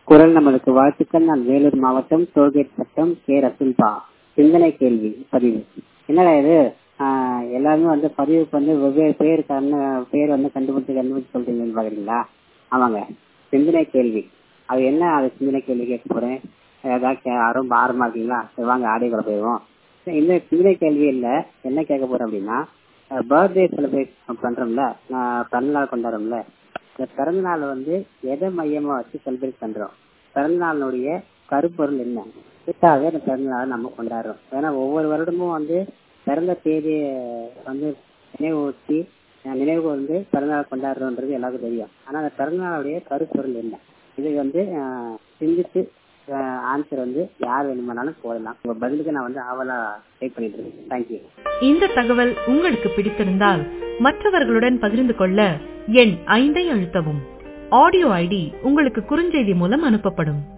குரல் நம்மளுக்கு வாழ்த்துக்கள் நான் வேலூர் மாவட்டம் டோல்கேட் சட்டம் கே ரசுல்பா சிந்தனை கேள்வி பதிவு என்னடா இது ஆஹ் எல்லாருமே வந்து பதிவுக்கு வந்து வெவ்வேறு பேர் கண்ண பேர் வந்து கண்டுபிடிச்சு கண்டுபிடிச்சு சொல்றீங்கன்னு பாக்குறீங்களா ஆமாங்க சிந்தனை கேள்வி அது என்ன அது சிந்தனை கேள்வி கேட்க போறேன் ஏதாவது ரொம்ப ஆர்வமா இருக்கீங்களா சரி வாங்க ஆடியோக்குள்ள போயிடுவோம் இந்த சிந்தனை கேள்வி இல்ல என்ன கேட்க போறேன் அப்படின்னா பர்த்டே செலிப்ரேட் பண்றோம்ல பிறந்த நாள் கொண்டாடுறோம்ல இந்த பிறந்த நாள் வந்து எதை மையமா வச்சு செலிப்ரேட் பண்றோம் பிறந்த நாளுடைய கருப்பொருள் என்ன இதுக்காக இந்த பிறந்த நாளை நம்ம கொண்டாடுறோம் ஏன்னா ஒவ்வொரு வருடமும் வந்து பிறந்த தேதியை வந்து நினைவு ஊற்றி நினைவு வந்து பிறந்தநாள் கொண்டாடுறோன்றது எல்லாருக்கும் தெரியும் ஆனா அந்த பிறந்தநாளுடைய கருப்பொருள் என்ன இது வந்து சிந்திச்சு ஆன்சர் வந்து யார் வேணுமானாலும் போடலாம் உங்க பதிலுக்கு நான் வந்து ஆவலா டைப் பண்ணிட்டு இருக்கேன் தேங்க்யூ இந்த தகவல் உங்களுக்கு பிடித்திருந்தால் மற்றவர்களுடன் பகிர்ந்து கொள்ள எண் ஐந்தை அழுத்தவும் ஆடியோ ஐடி உங்களுக்கு குறுஞ்செய்தி மூலம் அனுப்பப்படும்